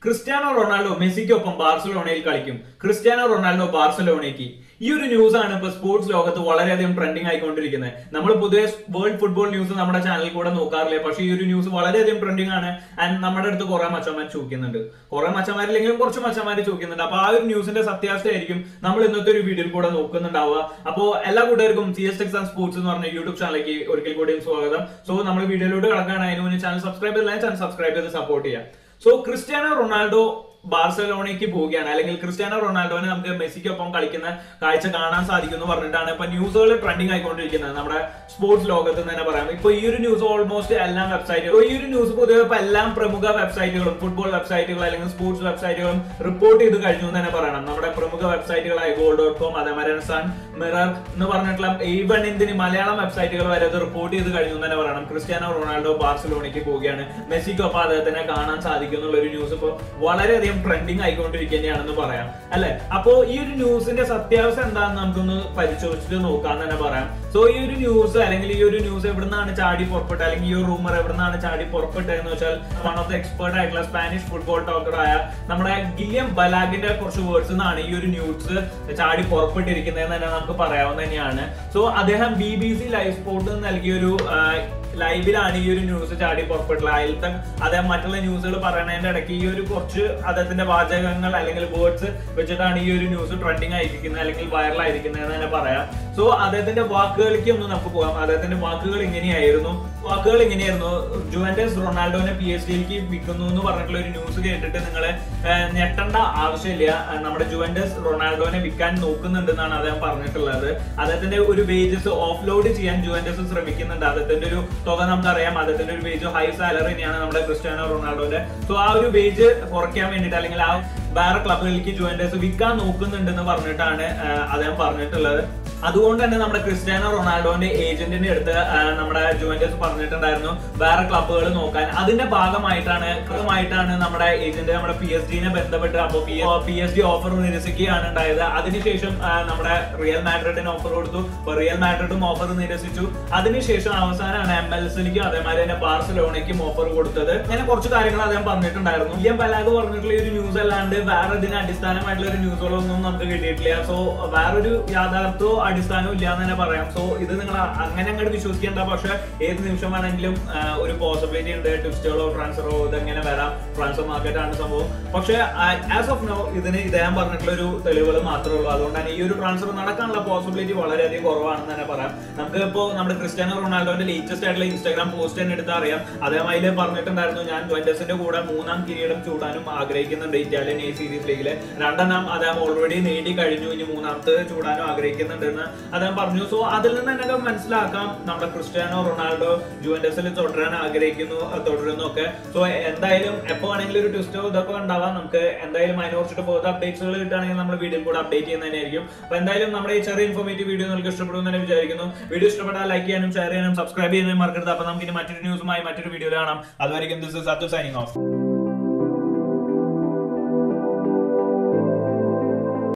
Cristiano Ronaldo മെസ്സിക്കൊപ്പം ബാർസലോണയിൽ കളിക്കും Cristiano Ronaldo ബാർസലോണയ്ക്ക് ഈ ഒരു ന്യൂസ് ആണ് ഇപ്പൊ സ്പോർട്സ് ലോകത്ത് വളരെയധികം ട്രെൻഡിങ് ആയിക്കൊണ്ടിരിക്കുന്നത് നമ്മൾ പൊതുവെ വേൾഡ് ഫുട്ബോൾ ന്യൂസ് നമ്മുടെ ചാനലിൽ കൂടെ നോക്കാറില്ല പക്ഷേ ഈ ഒരു ന്യൂസ് വളരെയധികം ട്രെൻഡിങ് ആണ് ആൻഡ് നമ്മുടെ അടുത്ത് കുറെ മച്ചന്മാർ ചോദിക്കുന്നുണ്ട് കുറെ മച്ചന്മാരില്ലെങ്കിലും കുറച്ച് മച്ചന്മാർ ചോദിക്കുന്നുണ്ട് അപ്പൊ ആ ഒരു ന്യൂസിന്റെ സത്യാവസ്ഥ ആയിരിക്കും നമ്മൾ ഇന്നത്തെ ഒരു വീഡിയോയിൽ കൂടെ നോക്കുന്നുണ്ടാവുക അപ്പോൾ എല്ലാ കൂട്ടുകാർക്കും C S X and sports എന്ന് പറഞ്ഞ യൂട്യൂബ് ചാനലിലേക്ക് ഒരിക്കൽ കൂടിയും സ്വാഗതം സോ നമ്മൾ വീഡിയോയിലൂടെ കിടക്കുകയാണ് അതിന് മുന്നേ ചാനൽ സബ്സ്ക്രൈബ് ചെയ്തില്ല ചാനൽ സബ്സ്ക്രൈബ് ചെയ്ത് സപ്പോർട്ട് ചെയ്യാം സോ ക്രിസ്ത്യാനോ റൊണാൾഡോ ബാർസലോണയ്ക്ക് പോവുകയാണ് അല്ലെങ്കിൽ ക്രിസ്ത്യാനോ റൊണാൾഡോനെ നമുക്ക് മെസ്സിക്കൊപ്പം കളിക്കുന്ന കാഴ്ച കാണാൻ സാധിക്കും എന്ന് പറഞ്ഞിട്ടാണ് ഇപ്പൊ ന്യൂസുകൾ ട്രെൻഡിങ് ആയിക്കൊണ്ടിരിക്കുന്നത് നമ്മുടെ സ്പോർട്സ് ലോകത്ത് എന്ന് തന്നെ പറയാം ഇപ്പൊ ഈ ഒരു ന്യൂസ് ഓൾമോസ്റ്റ് എല്ലാ വെബ്സൈറ്റുകളും ഈ ഒരു ന്യൂസ് പൊതുവെ ഇപ്പൊ എല്ലാം പ്രമുഖ വെബ്സൈറ്റുകളും ഫുട്ബോൾ വെബ്സൈറ്റുകൾ അല്ലെങ്കിൽ സ്പോർട്സ് വെബ്സൈറ്റുകളും റിപ്പോർട്ട് ചെയ്ത് കഴിഞ്ഞു എന്ന് തന്നെ പറയണം നമ്മുടെ പ്രമുഖ വെബ്സൈറ്റുകളായ ഗോൾ ഡോട്ട് കോം അതേമാതിരി സൺ മിറർ എന്ന് പറഞ്ഞിട്ടുള്ള ഈവൺ എന്തിന് മലയാളം വെബ്സൈറ്റുകൾ വരെ അത് റിപ്പോർട്ട് ചെയ്ത് കഴിഞ്ഞു എന്ന് തന്നെ പറയണം ക്രിസ്ത്യാനോ റൊണാൾഡോ ബാർസലോണയ്ക്ക് പോവുകയാണ് മെസ്സിക്കൊപ്പം അദ്ദേഹത്തിനെ കാണാൻ സാധിക്കും എന്നുള്ള ഒരു ന്യൂസ് ഇപ്പോൾ വളരെയധികം ട്രെൻഡിങ് ആയിക്കൊണ്ടിരിക്കുകയാണെന്ന് പറയാം അല്ലെ അപ്പോ ഈ ഒരു ന്യൂസിന്റെ സത്യാവസ്ഥ എന്താണെന്ന് നമുക്കൊന്ന് പരിശോധിച്ചിട്ട് നോക്കാന്ന് തന്നെ പറയാം സോ ഈ ഒരു ന്യൂസ് അല്ലെങ്കിൽ ഈ ഒരു ന്യൂസ് എവിടുന്നാണ് ചാടി പുറപ്പെട്ടത് അല്ലെങ്കിൽ ഈ ഒരു റൂമർ എവിടുന്നാണ് ചാടി പുറപ്പെട്ടത് എന്ന് വെച്ചാൽ വൺ ഓഫ് ദ എക്സ്പേർട്ട് ആയിട്ടുള്ള സ്പാനിഷ് ഫുട്ബോൾ ടോക്കർ ആയ നമ്മുടെ ഗില്യം ബലാഗിന്റെ കുറച്ച് വേർഡ്സ് നിന്നാണ് ഈ ഒരു ന്യൂസ് ചാടി പുറപ്പെട്ടിരിക്കുന്നത് തന്നെ നമുക്ക് പറയാവുന്ന തന്നെയാണ് സോ അദ്ദേഹം B B C live sport നൽകിയൊരു ലൈവിലാണ് ഈ ഒരു ന്യൂസ് ചാടി പുറപ്പെട്ടുള്ളത് അതിലത്തെ അദ്ദേഹം മറ്റുള്ള ന്യൂസുകൾ പറയുന്നതിന്റെ ഇടയ്ക്ക് ഈ ഒരു കുറച്ച് അദ്ദേഹത്തിന്റെ വാചകങ്ങൾ അല്ലെങ്കിൽ വേർഡ്സ് വെച്ചിട്ടാണ് ഈ ഒരു ന്യൂസ് ട്രെൻഡിങ് ആയിരിക്കുന്നത് അല്ലെങ്കിൽ വൈറൽ ആയിരിക്കുന്നത് എന്ന് തന്നെ പറയാം സോ അദ്ദേഹത്തിന്റെ വാക്കുകളിലേക്ക് ഒന്ന് നമുക്ക് പോകാം അദ്ദേഹത്തിന്റെ വാക്കുകൾ ഇങ്ങനെയായിരുന്നു വാക്കുകൾ ഇങ്ങനെയായിരുന്നു ജുവന്റസ് റൊണാൾഡോനെ പി എസ് ഡിയിലേക്ക് വിൽക്കുന്നു എന്ന് പറഞ്ഞിട്ടുള്ള ഒരു ന്യൂസ് കേട്ടിട്ട് നിങ്ങൾ ഞെട്ടേണ്ട ആവശ്യമില്ല ആ, നമ്മുടെ ജുവന്റസ് റൊണാൾഡോനെ വിൽക്കാൻ നോക്കുന്നുണ്ടെന്നാണ് അദ്ദേഹം പറഞ്ഞിട്ടുള്ളത് അദ്ദേഹത്തിന്റെ ഒരു വേജസ് ഓഫ്ലോഡ് ചെയ്യാൻ ജുവന്റസ് ശ്രമിക്കുന്നുണ്ട് അദ്ദേഹത്തിന്റെ ഒരു തുക നമുക്കറിയാം അദ്ദേഹത്തിന്റെ ഒരു വേജ് ഹൈ സാലറി തന്നെയാണ് നമ്മുടെ ക്രിസ്ത്യാനോ റൊണാൾഡോന്റെ സോ ആ ഒരു വേജ് കുറയ്ക്കാൻ വേണ്ടിയിട്ട് അല്ലെങ്കിൽ ആ വേറെ ക്ലബുകളിലേക്ക് ജുവന്റസ് വിൽക്കാൻ നോക്കുന്നുണ്ടെന്ന് പറഞ്ഞിട്ടാണ് ആ, അദ്ദേഹം പറഞ്ഞിട്ടുള്ളത് അതുകൊണ്ട് തന്നെ നമ്മുടെ ക്രിസ്ത്യാനോ റൊണാൾഡോന്റെ ഏജന്റിന്റെ അടുത്ത് ആ, നമ്മുടെ ജുവന്റസ് പറഞ്ഞിട്ടുണ്ടായിരുന്നു വേറെ ക്ലബ്ബുകൾ നോക്കാൻ അതിന്റെ ഭാഗമായിട്ടാണ് ഭാഗമായിട്ടാണ് നമ്മുടെ ഏജന്റ് നമ്മുടെ പി എസ് ഡിനെ ബന്ധപ്പെട്ട് അപ്പോൾ പി എസ് ഡി ഓഫർ നിരസിക്കുകയാണ് ഉണ്ടായത് അതിനുശേഷം ആ, നമ്മുടെ റിയൽ മാഡ്രിഡിന് ഓഫർ കൊടുത്തു അപ്പൊ റിയൽ മാഡ്രിഡും ഓഫർ നിരസിച്ചു അതിനുശേഷം അവസാനമാണ് എം എൽ എസിലേക്കും അതേമാതിരി തന്നെ ബാർസലോണയ്ക്കും ഓഫർ കൊടുത്തത് അങ്ങനെ കുറച്ച് കാര്യങ്ങൾ അദ്ദേഹം പറഞ്ഞിട്ടുണ്ടായിരുന്നു വില്യം ബലാഗ് പറഞ്ഞിട്ടുള്ള ഈ ഒരു ന്യൂസ് അല്ലാണ്ട് വേറെ ഇതിന് അടിസ്ഥാനമായിട്ടുള്ള ഒരു ന്യൂസുകളൊന്നും നമുക്ക് കിട്ടിയിട്ടില്ല സോ വേറൊരു യാഥാർത്ഥ്യമോ അടിസ്ഥാനവും ഇല്ല എന്ന് തന്നെ പറയാം സോ ഇത് നിങ്ങൾ അങ്ങനെ അങ്ങോട്ട് വിശ്വസിക്കേണ്ട പക്ഷെ ഏത് നിമിഷം വേണമെങ്കിലും ആ, ഒരു പോസിബിലിറ്റി ഉണ്ട് ട്വിസ്റ്റുകളോ ട്രാൻസ്ഫറോ ഇതെങ്ങനെ വരാം ട്രാൻസ്ഫർ മാർക്കറ്റ് ആണ് സംഭവം പക്ഷെ ആസ് ഓഫ് നോ ഇതിന് ഇദ്ദേഹം പറഞ്ഞിട്ടുള്ള ഒരു തെളിവുകൾ മാത്രമേ ഉള്ളൂ അതുകൊണ്ട് തന്നെ ഈ ഒരു ട്രാൻസ്ഫർ നടക്കാനുള്ള പോസിബിലിറ്റി വളരെയധികം കുറവാണെന്ന് തന്നെ പറയാം നമുക്ക് ഇപ്പോൾ നമ്മുടെ ക്രിസ്ത്യാനോ റൊണാൾഡോന്റെ ലേറ്റസ്റ്റ് ആയിട്ടുള്ള ഇൻസ്റ്റാഗ്രാം പോസ്റ്റ് തന്നെ എടുത്താൽ അറിയാം അദ്ദേഹം അതിൽ പറഞ്ഞിട്ടുണ്ടായിരുന്നു ഞാൻ ട്വന്റസിന്റെ കൂടെ മൂന്നാം കിരീടം ചൂടാനും ആഗ്രഹിക്കുന്നുണ്ട് ഇറ്റാലിയൻ എ സീരീസ് ലീഗില് രണ്ടെണ്ണം അദ്ദേഹം ഓൾറെഡി നേടി കഴിഞ്ഞു ഇനി മൂന്നാമത്തെ ചൂടാനും ആഗ്രഹിക്കുന്നുണ്ടെന്ന് അദ്ദേഹം പറഞ്ഞു സോ അതിൽ നിന്ന് തന്നെ മനസ്സിലാക്കാം നമ്മുടെ ക്രിസ്ത്യാനോ റൊണാൾഡോ ജുവന്റസിൽ തുടരാൻ ആഗ്രഹിക്കുന്നു അഹ് തുടരുന്നു ഒക്കെ സോ എന്തായാലും എപ്പോ വേണമെങ്കിലും ഒരു ട്വിസ്റ്റോ ഇതൊക്കെ ഉണ്ടാവാം നമുക്ക് എന്തായാലും അതിനെ കുറിച്ചിട്ട് പോകുന്ന അപ്ഡേറ്റ്സുകൾ കിട്ടുകയാണെങ്കിൽ നമ്മൾ വീഡിയോയിൽ കൂടെ അപ്ഡേറ്റ് ചെയ്യുന്നതന്നെയായിരിക്കും അപ്പൊ എന്തായാലും നമ്മുടെ ഈ ചെറിയ ഇൻഫോർമേറ്റീവ് വീഡിയോ നിങ്ങൾക്ക് ഇഷ്ടപ്പെടുമെന്ന് തന്നെ വിചാരിക്കുന്നു വീഡിയോ ഇഷ്ടപ്പെട്ടാൽ ലൈക്ക് ചെയ്യാനും ഷെയർ ചെയ്യാനും സബ്സ്ക്രൈബ് ചെയ്യാനും മറക്കരുത് അപ്പൊ നമുക്ക് ഇനി മറ്റൊരു ന്യൂസുമായി മറ്റൊരു വീഡിയോ കാണാം അതുവരെയും ദിസ് ഇസ് സൈനിങ് ഓഫ്